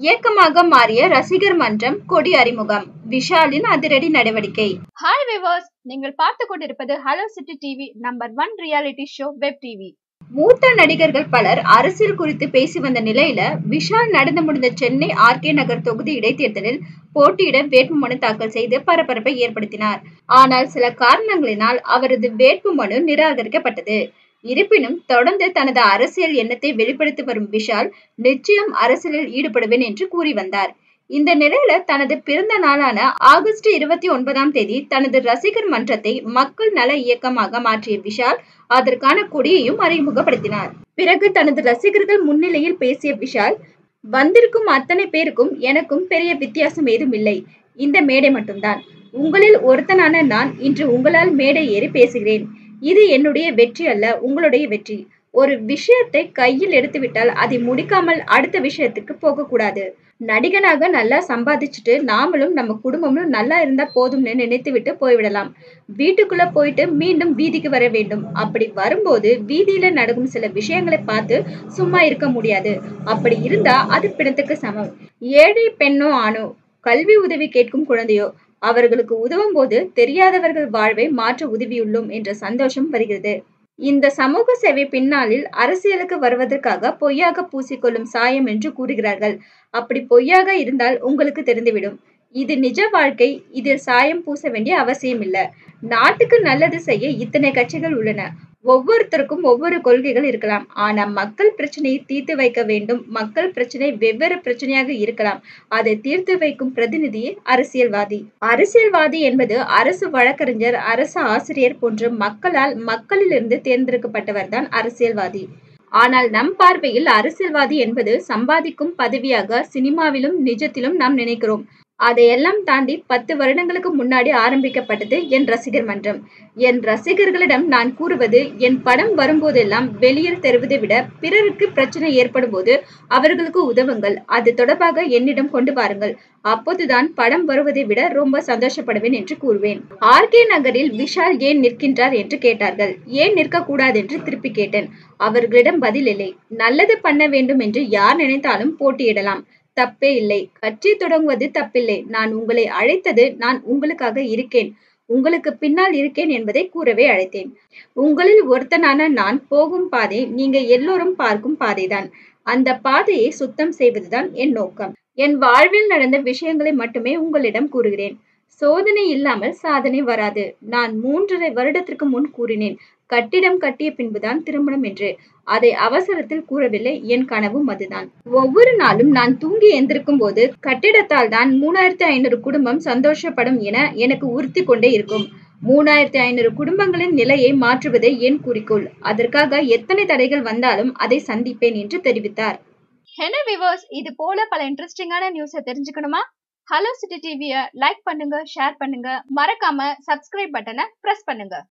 இயக்கமாக மாறிய ரசிகர் மன்றம் கொடி அறிமுகம் விஷாலின் அதிரடி நடவடிக்கை ஹாய் விவர்ஸ் நீங்கள் பார்த்து கொண்டிருப்பது hello city TV number one reality show web TV மூத்த நடிகர்கள் பலர் அரசியல் குறித்து பேசி வந்த நிலையில விஷால் நடந்து முடிந்த சென்னை ஆர்கே நகர் தொகுதி இடைத்தேர்தலில் போட்டியிட வேட்புமனு தாக்கல் செய்து பரபரப்பை ஏற்படுத்தினார் ஆனால் சில காரணங்களினால் அவரது வேட்புமனு நிராகரிக்கப்பட்டது இருப்பினும் தொடர்ந்து தனது அரசியல் எண்ணத்தை வெளிப்படுத்தி வரும் விஷால் நிச்சயம் அரசியலில் ஈடுபடுவேன் என்று கூறி வந்தார் இந்த நிலையில தனது பிறந்த நாளான ஆகஸ்ட் இருபத்தி ஒன்பதாம் தேதி தனது ரசிகர் மன்றத்தை மக்கள் நல இயக்கமாக மாற்றிய விஷால் அதற்கான கொடியையும் அறிமுகப்படுத்தினார் பிறகு தனது ரசிகர்கள் முன்னிலையில் பேசிய விஷால் வந்திருக்கும் அத்தனை பேருக்கும் எனக்கும் பெரிய வித்தியாசம் ஏதும் இல்லை இந்த மேடை மட்டும்தான் உங்களில் ஒருத்தனான நான் இன்று உங்களால் மேடை ஏறி பேசுகிறேன் இது என்னுடைய வெற்றி அல்ல உங்களுடைய வெற்றி ஒரு விஷயத்தை கையில் எடுத்துவிட்டால் அதை முடிக்காமல் அடுத்த விஷயத்துக்கு போகக்கூடாது நடிகனாக நல்லா சம்பாதிச்சுட்டு நாமளும் நம்ம குடும்பமும் நல்லா இருந்தா போதும்னு நினைத்து விட்டு போய்விடலாம் வீட்டுக்குள்ள போயிட்டு மீண்டும் வீதிக்கு வர வேண்டும் அப்படி வரும்போது வீதியில நடக்கும் சில விஷயங்களை பார்த்து சும்மா இருக்க முடியாது அப்படி இருந்தா அது பிணத்துக்கு சமம் ஏழை பெண்ணோ ஆணோ கல்வி உதவி கேட்கும் குழந்தையோ அவர்களுக்கு உதவும் போது தெரியாதவர்கள் வாழ்வை மாற்ற உதவியுள்ளோம் என்ற சந்தோஷம் வருகிறது இந்த சமூக சேவை பின்னாளில் அரசியலுக்கு வருவதற்காக பொய்யாக பூசிக்கொள்ளும் சாயம் என்று கூறுகிறார்கள் அப்படி பொய்யாக இருந்தால் உங்களுக்கு தெரிந்துவிடும் இது நிஜ வாழ்க்கை இதில் சாயம் பூச வேண்டிய அவசியம் இல்ல நாட்டுக்கு நல்லது செய்ய இத்தனை கட்சிகள் உள்ளன ஒவ்வொருத்தருக்கும் ஒவ்வொரு கொள்கைகள் இருக்கலாம் ஆனா மக்கள் பிரச்சனையை தீர்த்து வைக்க வேண்டும் மக்கள் பிரச்சனை வெவ்வேறு பிரச்சனையாக இருக்கலாம் அதை தீர்த்து வைக்கும் பிரதிநிதியே அரசியல்வாதி அரசியல்வாதி என்பது அரசு வழக்கறிஞர் அரசு ஆசிரியர் போன்ற மக்களால் மக்களிலிருந்து தேர்ந்தெடுக்கப்பட்டவர் தான் அரசியல்வாதி ஆனால் நம் பார்வையில் அரசியல்வாதி என்பது சம்பாதிக்கும் பதவியாக சினிமாவிலும் நிஜத்திலும் நாம் நினைக்கிறோம் அதையெல்லாம் தாண்டி பத்து வருடங்களுக்கு முன்னாடி ஆரம்பிக்கப்பட்டது என் ரசிகர் மன்றம் என் ரசிகர்களிடம் நான் கூறுவது என் படம் வரும்போதெல்லாம் வெளியில் தருவதை விட பிறருக்கு பிரச்சனை ஏற்படும் போது அவர்களுக்கு உதவுங்கள் அது தொடர்பாக என்னிடம் கொண்டு வாருங்கள் அப்போதுதான் படம் வருவதை விட ரொம்ப சந்தோஷப்படுவேன் என்று கூறுவேன் ஆர்கே நகரில் விஷால் ஏன் நிற்கின்றார் என்று கேட்டார்கள் ஏன் நிற்க கூடாது என்று திருப்பி கேட்டேன் அவர்களிடம் பதில் இல்லை நல்லது பண்ண வேண்டும் என்று யார் நினைத்தாலும் போட்டியிடலாம் தப்பே இல்லை கட்சி தொடங்குவது தப்பில்லை நான் உங்களை அழைத்தது நான் உங்களுக்காக இருக்கேன் உங்களுக்கு பின்னால் இருக்கேன் என்பதை கூறவே அழைத்தேன் உங்களில் ஒருத்தனான நான் போகும் பாதை நீங்க எல்லோரும் பார்க்கும் பாதைதான் அந்த பாதையை சுத்தம் செய்வதுதான் என் நோக்கம் என் வாழ்வில் நடந்த விஷயங்களை மட்டுமே உங்களிடம் கூறுகிறேன் சோதனை இல்லாமல் சாதனை வராது நான் மூன்றரை வருடத்திற்கு முன் கூறினேன் கட்டிடம் கட்டிய பின்புதான் திருமணம் என்று அதை அவசரத்தில் கூறவில்லை என் கனவும் அதுதான் ஒவ்வொரு நாளும் நான் தூங்கி எந்திருக்கும் போது கட்டிடத்தால் தான் மூணாயிரத்தி ஐநூறு குடும்பம் சந்தோஷப்படும் என எனக்கு உறுத்தி கொண்டே இருக்கும் மூணாயிரத்தி ஐநூறு குடும்பங்களின் நிலையை மாற்றுவதே என் குறிக்கோள் அதற்காக எத்தனை தடைகள் வந்தாலும் அதை சந்திப்பேன் என்று தெரிவித்தார் என்ன விவர்ஸ் இது போல பல இன்ட்ரெஸ்டிங்கான நியூஸை தெரிஞ்சுக்கணுமா ஹலோ சிட்டி டிவியை லைக் பண்ணுங்க ஷேர் பண்ணுங்க மறக்காம சப்ஸ்கிரைப் பட்டனை பிரஸ் பண்ணுங்க